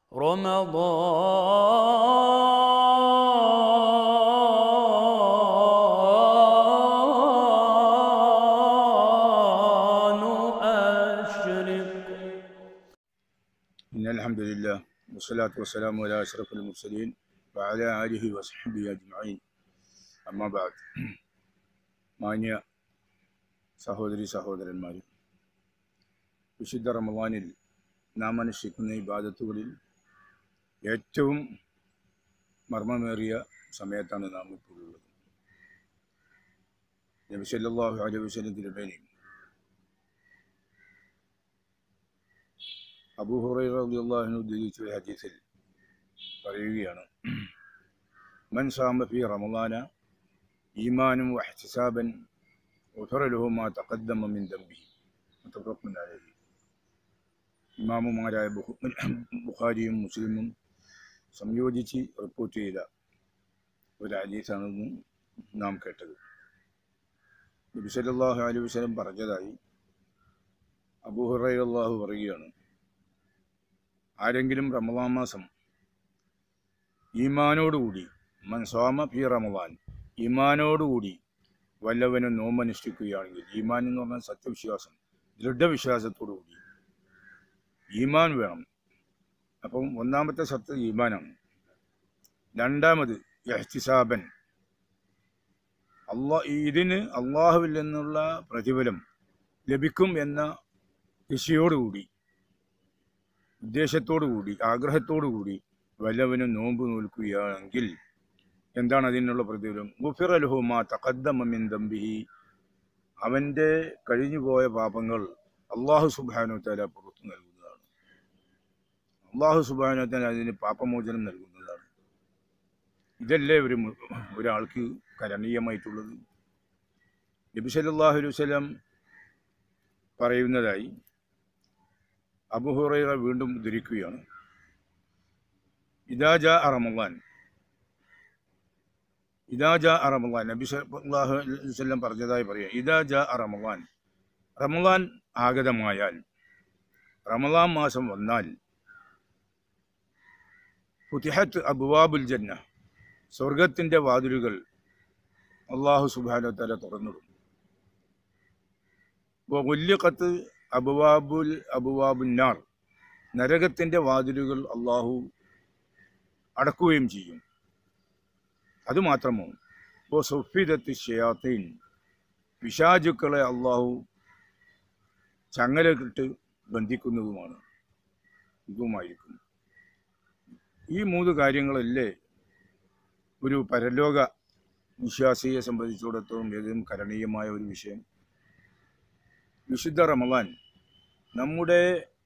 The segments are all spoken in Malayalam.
رمضان أشرق إن الحمد لله والصلاة والسلام على أشرف المرسلين وعلى آله وصحبه أجمعين أما بعد മാന്യ സഹോദരി സഹോദരന്മാർ വിശുദ്ധ റമദാനിൽ നാം അനുഷ്ഠിക്കുന്ന ഇബാദത്തുകളിൽ ഏറ്റവും മർമ്മമേറിയ സമയത്താണ് നാം ഇപ്പോൾ ഉള്ളത് നബി സല്ലല്ലാഹു അലൈഹി വസല്ലം തിരുമേനി അബൂ ഹുറൈറ റളിയല്ലാഹു അൻഹു ഉദ്ധരിച്ച ഒരു ഹദീസിൽ പറയുകയാണ് മൻ സാമ ഫി റമദാന ഈമാനും വഹ്തിസാബൻ غفر له ما تقدم من ذنبه متفق عليه ഇമാമുമാരായ ബുഖ- ബുഖാരിയും മുസ്ലിമും സംയോജിച്ച് റിപ്പോർട്ട് ചെയ്ത ഒരു ഹദീസാണെന്ന് നാം കേട്ടത് നബി സല്ലല്ലാഹു അലൈഹി വസല്ലം പറഞ്ഞതായി അബൂ ഹുറൈറ അള്ളാഹു പറയുകയാണ് ആരെങ്കിലും റമദാൻ മാസം ഈമാനോടുകൂടി മൻ സോമ ഫി റമദാൻ ഈമാനോടുകൂടി വല്ലവനും നോമനുഷ്ഠിക്കുകയാണെങ്കിൽ ഈമാൻ എന്ന് പറഞ്ഞാൽ സത്യവിശ്വാസം ദൃഢവിശ്വാസത്തോടുകൂടി ഈമാൻ വേണം അപ്പം ഒന്നാമത്തെ സത്ത് ഈമാനാണ് രണ്ടാമത് എഹ്തിസാബൻ അള്ളാ ഇതിന് അള്ളാഹുവിൽ നിന്നുള്ള പ്രതിഫലം ലഭിക്കും എന്ന കൃഷിയോടുകൂടി ഉദ്ദേശത്തോടുകൂടി ആഗ്രഹത്തോടുകൂടി വല്ലവനും നോമ്പ് നോൽക്കുകയാണെങ്കിൽ എന്താണ് അതിനുള്ള പ്രതിഫലം ഗുഫിർ അൽഹുമ തഖദ്ദമിൻ ദംബിഹി അവൻ്റെ കഴിഞ്ഞുപോയ പാപങ്ങൾ അള്ളാഹു സുബാനു തല പുറത്തു നൽകുന്നതാണ് അള്ളാഹു സുബാനു തല അതിന് പാപമോചനം നൽകുന്നതാണ് ഇതല്ലേ ഒരു മു- ഒരാൾക്ക് കരണീയമായിട്ടുള്ളത് നബി സല്ലല്ലാഹു അലൈഹി വസല്ലം പറയുന്നതായി അബുഹുറൈറ വീണ്ടും ഉദ്ധരിക്കുകയാണ് ഇദാ ജാ റമളാൻ ഇദാ ജാ റമളാൻ നബി സല്ലല്ലാഹു അലൈഹി വസല്ലം പറഞ്ഞതായി പറയാം ഇദാ ജാ റമളാൻ റമളാൻ ആഗതമായാൽ റമളാൻ മാസം വന്നാൽ ഫുതിഹത്ത് അബ്വാബുൽ ജന്ന സ്വർഗത്തിൻ്റെ വാതിലുകൾ അള്ളാഹു സുബ്ഹാനഹു വ തആല തുറന്നിടും വല്യക്കത്ത് അബുവാബുൽ അബുവാബുന്നാർ നരകത്തിൻ്റെ വാതിലുകൾ അള്ളാഹു അടക്കുകയും ചെയ്യും അതുമാത്രമോ ഇപ്പോൾ സുഫിദത്ത് ഷയാത്തീൻ പിശാചുക്കളെ അള്ളാഹു ചങ്ങലക്കിട്ട് ബന്ധിക്കുന്നതുമാണ് ഇതുമായിരിക്കും ഈ മൂന്ന് കാര്യങ്ങളല്ലേ ഒരു പരലോക വിശ്വാസിയെ സംബന്ധിച്ചിടത്തോളം ഏതും കരണീയമായ ഒരു വിഷയം വിശുദ്ധ റമദാൻ നമ്മുടെ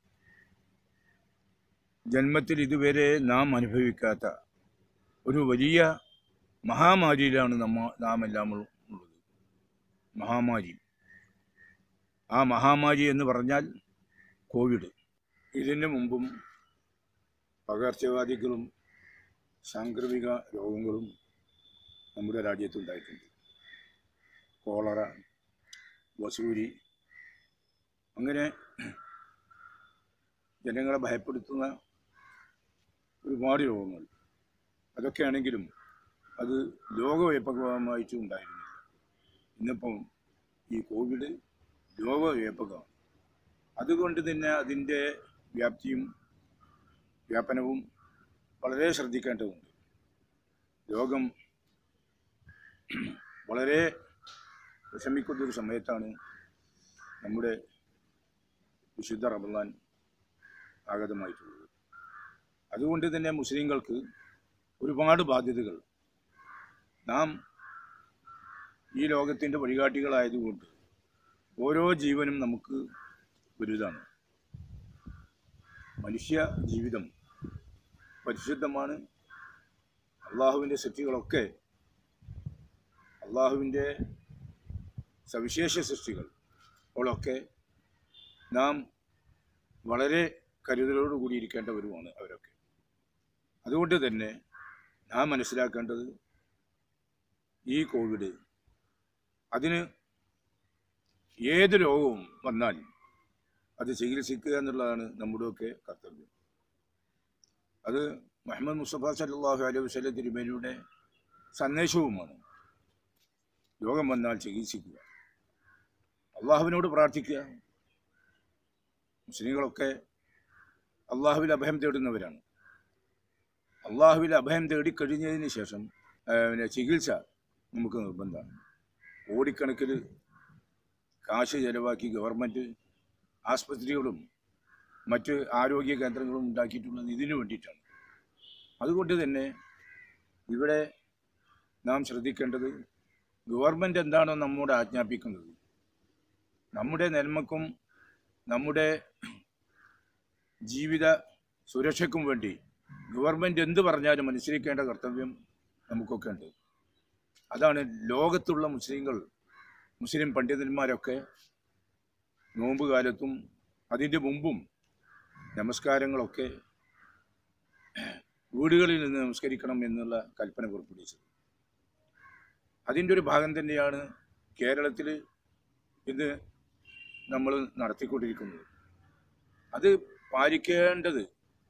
ജന്മത്തിൽ ഇതുവരെ നാം അനുഭവിക്കാത്ത ഒരു വലിയ മഹാമാരിയിലാണ് നമ്മ നാം എല്ലാം ഉള്ളത് മഹാമാരി ആ മഹാമാരി എന്ന് പറഞ്ഞാൽ കോവിഡ് ഇതിന് മുമ്പും പകർച്ചവ്യാധികളും സാംക്രമിക രോഗങ്ങളും നമ്മുടെ രാജ്യത്തുണ്ടായിട്ടുണ്ട് കോളറ വസൂരി അങ്ങനെ ജനങ്ങളെ ഭയപ്പെടുത്തുന്ന ഒരുപാട് രോഗങ്ങൾ അതൊക്കെയാണെങ്കിലും അത് ലോകവ്യാപകമായിട്ട് ഉണ്ടായിരുന്നില്ല ഇന്നിപ്പം ഈ കോവിഡ് ലോകവ്യാപകമാണ് അതുകൊണ്ട് തന്നെ അതിൻ്റെ വ്യാപ്തിയും വ്യാപനവും വളരെ ശ്രദ്ധിക്കേണ്ടതുണ്ട് രോഗം വളരെ വിഷമിക്കുന്നൊരു സമയത്താണ് നമ്മുടെ വിശുദ്ധ റമദാൻ ആഗതമായിട്ടുള്ളത് അതുകൊണ്ട് തന്നെ മുസ്ലിങ്ങൾക്ക് ഒരുപാട് ബാധ്യതകൾ നാം ഈ ലോകത്തിൻ്റെ വഴികാട്ടികളായതുകൊണ്ട് ഓരോ ജീവനും നമുക്ക് വലുതാണ് മനുഷ്യ ജീവിതം പരിശുദ്ധമാണ് അള്ളാഹുവിൻ്റെ സൃഷ്ടികളൊക്കെ അള്ളാഹുവിൻ്റെ സവിശേഷ സൃഷ്ടികൾ അപ്പോഴൊക്കെ നാം വളരെ കരുതലോടു കൂടിയിരിക്കേണ്ടവരുമാണ് അവരൊക്കെ അതുകൊണ്ട് തന്നെ നാം മനസ്സിലാക്കേണ്ടത് ഈ കോവിഡ് അതിന് ഏത് രോഗവും വന്നാൽ അത് ചികിത്സിക്കുക എന്നുള്ളതാണ് നമ്മുടെയൊക്കെ കർത്തവ്യം അത് മുഹമ്മദ് മുസ്തഫ സല്ലാഹു അലൈഹി വസ്ലം തിരുമേനിയുടെ സന്ദേശവുമാണ് രോഗം വന്നാൽ ചികിത്സിക്കുക അള്ളാഹുവിനോട് പ്രാർത്ഥിക്കുക മുസ്ലിങ്ങളൊക്കെ അള്ളാഹുവിൽ അഭയം തേടുന്നവരാണ് അള്ളാഹുവിൽ അഭയം തേടിക്കഴിഞ്ഞതിന് ശേഷം ആ, പിന്നെ ചികിത്സ നമുക്ക് നിർബന്ധമാണ് കോടിക്കണക്കിന് കാശ് ചെലവാക്കി ഗവൺമെൻറ് ആസ്പത്രികളും മറ്റ് ആരോഗ്യ കേന്ദ്രങ്ങളും ഉണ്ടാക്കിയിട്ടുള്ളത് ഇതിനു വേണ്ടിയിട്ടാണ് അതുകൊണ്ട് തന്നെ ഇവിടെ നാം ശ്രദ്ധിക്കേണ്ടത് ഗവൺമെൻറ് എന്താണോ നമ്മോട് ആജ്ഞാപിക്കുന്നത് നമ്മുടെ നന്മക്കും നമ്മുടെ ജീവിത സുരക്ഷയ്ക്കും വേണ്ടി ഗവൺമെൻറ് എന്ത് പറഞ്ഞാലും അനുസരിക്കേണ്ട കർത്തവ്യം നമുക്കൊക്കെ ഉണ്ട് അതാണ് ലോകത്തുള്ള മുസ്ലിങ്ങൾ മുസ്ലിം പണ്ഡിതന്മാരൊക്കെ നോമ്പ് കാലത്തും അതിൻ്റെ മുമ്പും നമസ്കാരങ്ങളൊക്കെ വീടുകളിൽ നിന്ന് നമസ്കരിക്കണം എന്നുള്ള കൽപ്പന പുറപ്പെടുവിച്ചത് അതിൻ്റെ ഒരു ഭാഗം തന്നെയാണ് കേരളത്തിൽ ഇന്ന് നമ്മൾ നടത്തിക്കൊണ്ടിരിക്കുന്നത് അത് പാലിക്കേണ്ടത്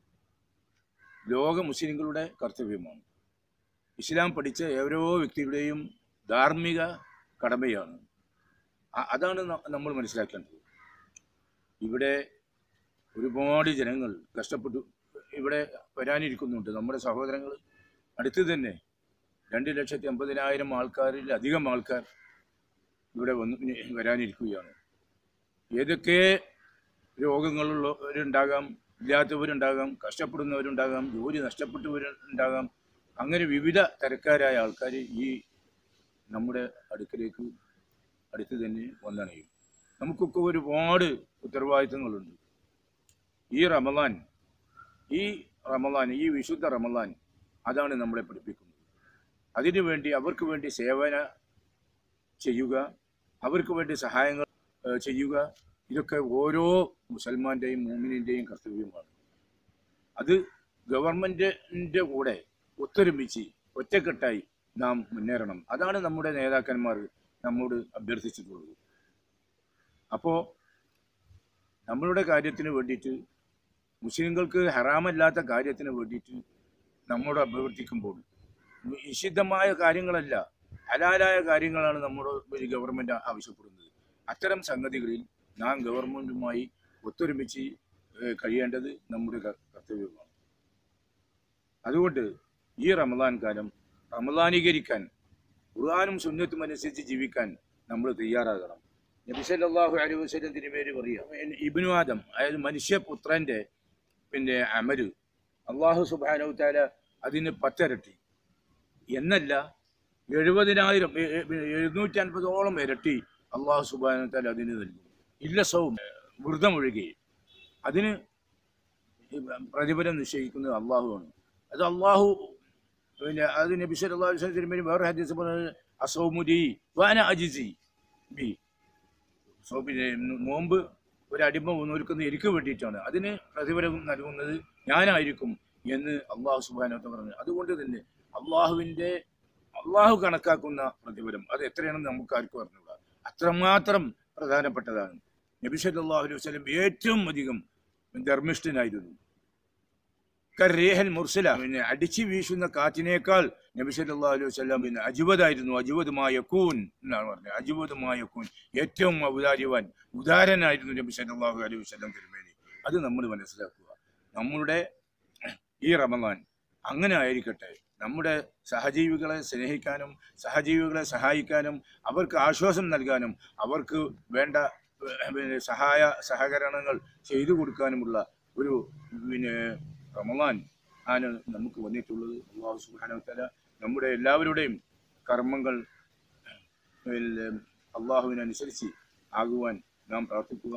ലോക മുസ്ലിങ്ങളുടെ കർത്തവ്യമാണ് ഇസ്ലാം പഠിച്ച ഓരോ വ്യക്തിയുടെയും ധാർമ്മിക കടമയാണ് അ- അതാണ് ന- നമ്മൾ മനസ്സിലാക്കേണ്ടത് ഇവിടെ ഒരുപാട് ജനങ്ങൾ കഷ്ടപ്പെട്ടു ഇവിടെ വരാനിരിക്കുന്നുണ്ട് നമ്മുടെ സഹോദരങ്ങൾ അടുത്ത് തന്നെ രണ്ട് ലക്ഷത്തി അമ്പതിനായിരം ആൾക്കാരിൽ അധികം ആൾക്കാർ ഇവിടെ വന്ന് ഇനി വരാനിരിക്കുകയാണ് ഏതൊക്കെ രോഗങ്ങളുള്ളവരുണ്ടാകാം ഇല്ലാത്തവരുണ്ടാകാം കഷ്ടപ്പെടുന്നവരുണ്ടാകാം ജോലി നഷ്ടപ്പെട്ടവരുണ്ടാകാം അങ്ങനെ വിവിധ തരക്കാരായ ആൾക്കാർ ഈ നമ്മുടെ അടുക്കലേക്ക് അടുത്ത് തന്നെ വന്നണയും നമുക്കൊക്കെ ഒരുപാട് ഉത്തരവാദിത്തങ്ങളുണ്ട് ഈ റമദാൻ ഈ റമദാൻ ഈ വിശുദ്ധ റമദാൻ അതാണ് നമ്മളെ പഠിപ്പിക്കുന്നത് അതിനു വേണ്ടി അവർക്ക് വേണ്ടി സേവന ചെയ്യുക അവർക്ക് വേണ്ടി സഹായങ്ങൾ ഏഹ്, ചെയ്യുക ഇതൊക്കെ ഓരോ മുസൽമാൻ്റെയും മൂമിനിൻ്റെയും കർത്തവ്യമാണ് അത് ഗവൺമെൻറ്റിൻ്റെ കൂടെ ഒത്തൊരുമിച്ച് ഒറ്റക്കെട്ടായി നാം മുന്നേറണം അതാണ് നമ്മുടെ നേതാക്കന്മാർ നമ്മോട് അഭ്യർത്ഥിച്ചിട്ടുള്ളത് അപ്പോൾ നമ്മളുടെ കാര്യത്തിന് വേണ്ടിയിട്ട് മുസ്ലിങ്ങൾക്ക് ഹറാമല്ലാത്ത കാര്യത്തിന് വേണ്ടിയിട്ട് നമ്മോട് അഭ്യർത്ഥിക്കുമ്പോൾ നിഷിദ്ധമായ കാര്യങ്ങളല്ല ഹലാലായ കാര്യങ്ങളാണ് നമ്മുടെ ഒരു ഗവൺമെൻറ് ആവശ്യപ്പെടുന്നത് അത്തരം സംഗതികളിൽ നാം ഗവൺമെൻറ്റുമായി ഒത്തൊരുമിച്ച് ഏഹ്, കഴിയേണ്ടത് നമ്മുടെ ക- കർത്തവ്യമാണ് അതുകൊണ്ട് ഈ റമദാൻ കാലം റമദാനീകരിക്കാൻ ഖുർആാനും സുന്നത്തും അനുസരിച്ച് ജീവിക്കാൻ നമ്മൾ തയ്യാറാകണം നബി സല്ലല്ലാഹു അലൈഹി വസല്ലം തിരുമേരി പറയുക ഇബ്നു ആദം അതായത് മനുഷ്യപുത്രന്റെ പിന്നെ അമല് അള്ളാഹു സുബ്ഹാനഹു തആല അതിന് പത്തിരട്ടി എന്നല്ല എഴുപതിനായിരം എ- എ- എഴുന്നൂറ്റി അൻപതോളം ഇരട്ടി അള്ളാഹു സുബ്ഹാനഹു തആല അതിന് നൽകും ഇല്ലസവും വൃതമൊഴികെ അതിന് പ്രതിഫലം നിശ്ചയിക്കുന്നത് അള്ളാഹുവാണ് അത് അള്ളാഹു പിന്നെ അത് നബി സല്ലല്ലാഹു അലൈഹി വസല്ലം തിരുമേനി വേറെ ഹദീസ് പറഞ്ഞത് അസൗമുരി വാന അജിസി ബി സോ പിന്നെ നോമ്പ് ഒരു അടിമ നോൽക്കുന്ന എനിക്ക് വേണ്ടിയിട്ടാണ് അതിന് പ്രതിഫലം നൽകുന്നത് ഞാനായിരിക്കും എന്ന് അള്ളാഹു സുബാനോത്ത് പറഞ്ഞു അതുകൊണ്ട് തന്നെ അള്ളാഹുവിൻ്റെ അള്ളാഹു കണക്കാക്കുന്ന പ്രതിഫലം അത് എത്രയാണെന്ന് നമുക്ക് ആർക്കും അറിഞ്ഞൂടാ അത്രമാത്രം പ്രധാനപ്പെട്ടതാണ് നബി സല്ലല്ലാഹു അലൈഹി വസല്ലം ഏറ്റവും അധികം ധർമ്മിഷ്ഠനായിരുന്നു കറേഹൽ മുർസല പിന്നെ അടിച്ചു വീശുന്ന കാറ്റിനേക്കാൾ നബി സല്ലല്ലാഹു അലൈഹി വസല്ലം പിന്നെ അജുവതായിരുന്നു അജുവതുമായ കൂൻ എന്നാണ് പറഞ്ഞത് അജുവതുമായ കൂൻ ഏറ്റവും ഔദാര്യവാൻ ഉദാരനായിരുന്നു നബി സല്ലല്ലാഹു അലൈഹി വസല്ലം തിരുമേനി അത് നമ്മൾ മനസ്സിലാക്കുക നമ്മളുടെ ഈ റമദാൻ അങ്ങനെ ആയിരിക്കട്ടെ നമ്മുടെ സഹജീവികളെ സ്നേഹിക്കാനും സഹജീവികളെ സഹായിക്കാനും അവർക്ക് ആശ്വാസം നൽകാനും അവർക്ക് വേണ്ട ഏഹ്, പിന്നെ സഹായ സഹകരണങ്ങൾ ചെയ്തു കൊടുക്കാനുമുള്ള ഒരു പിന്നെ റമദാൻ ആണ് നമുക്ക് വന്നിട്ടുള്ളത് അള്ളാഹു സുബ്ഹാനഹു വതആല നമ്മുടെ എല്ലാവരുടെയും കർമ്മങ്ങൾ പിന്നെ അള്ളാഹുവിനനുസരിച്ച് ആകുവാൻ നാം പ്രാർത്ഥിക്കുക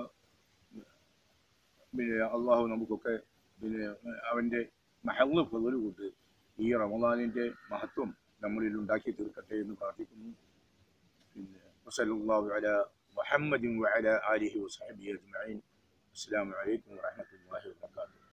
പിന്നെ അള്ളാഹു നമുക്കൊക്കെ പിന്നെ അവൻ്റെ മഹല് പകരുകൊണ്ട് ഈ റമദാനിൻ്റെ മഹത്വം നമ്മളിൽ ഉണ്ടാക്കി തീർക്കട്ടെ എന്ന് പ്രാർത്ഥിക്കുന്നു പിന്നെ വസല്ലാഹു അല മുഹമ്മദ് വഅല ആലിഹി വസഹബിഹി അജ്മഈൻ അസ്സലാമു അലൈക്കും വറഹ്മത്തുള്ളാഹി വബറകാതുഹു